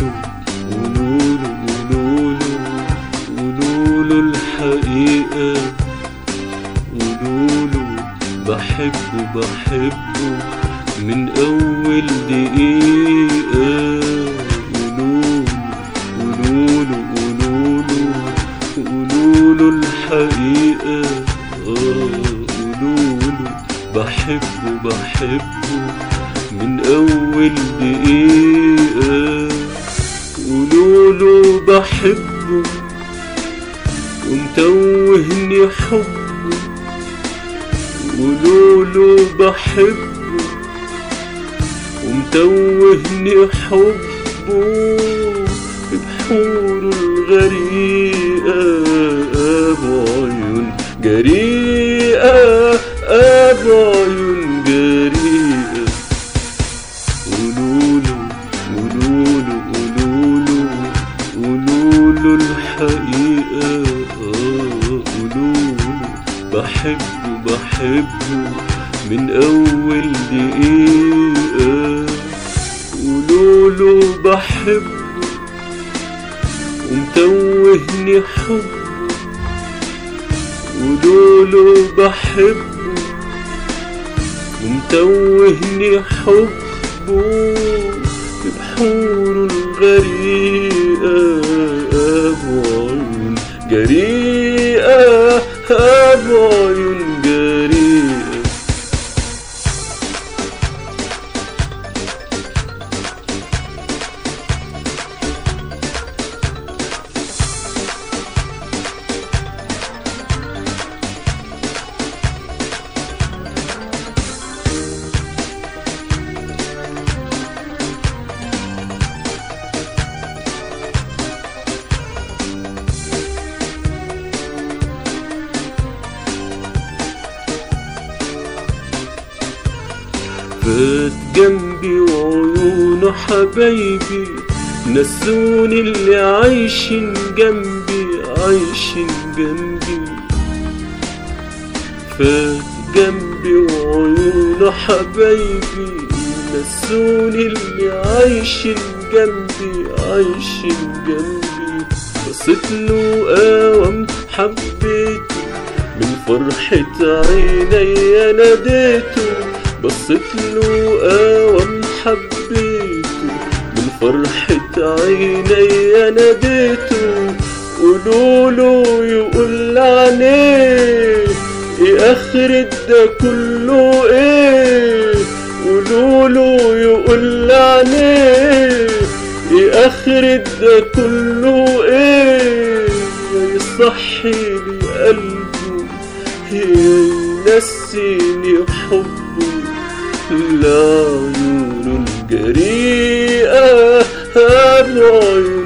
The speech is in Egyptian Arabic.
قولوله قولوله قولوله قولوله الحقيقة قولوله بحبه بحبه من أول دقيقة قولوله قولوله قولوله قولوله الحقيقة آه قولوله بحبه بحبه من أول دقيقة قولوله بحبه ومتوهني حبه قولوله بحبه ومتوهني حبه بحوره الغريقة أبو عيون جريئة أبو عيون جريئة قولوله قولوله قولوله قولوله الحقيقة آه قولوله بحبه بحبه من أول دقيقة قولوله بحبه ومتوهني حبه قولوله بحبه ومتوهني حبه بحوره الغريقة أبو عيون جريئة أبو عيون جريئة فات جنبي وعيونه حبايبي نسوني اللي عايشين جنبي عايشين جنبي فات جنبي وعيونه حبايبي نسوني اللي عايشين جنبي عايشين جنبي بصيت له قوام حبيته من فرحة عيني ناديته بصيت له قوام حبيته من فرحة عيني ناديته قولوله يقول عليه ايه اخرة ده كله ايه قولوله يقول عليه ايه اخرة ده كله ايه يصحي لي قلبه ينسيني حبه لعيونه الجريئة العيون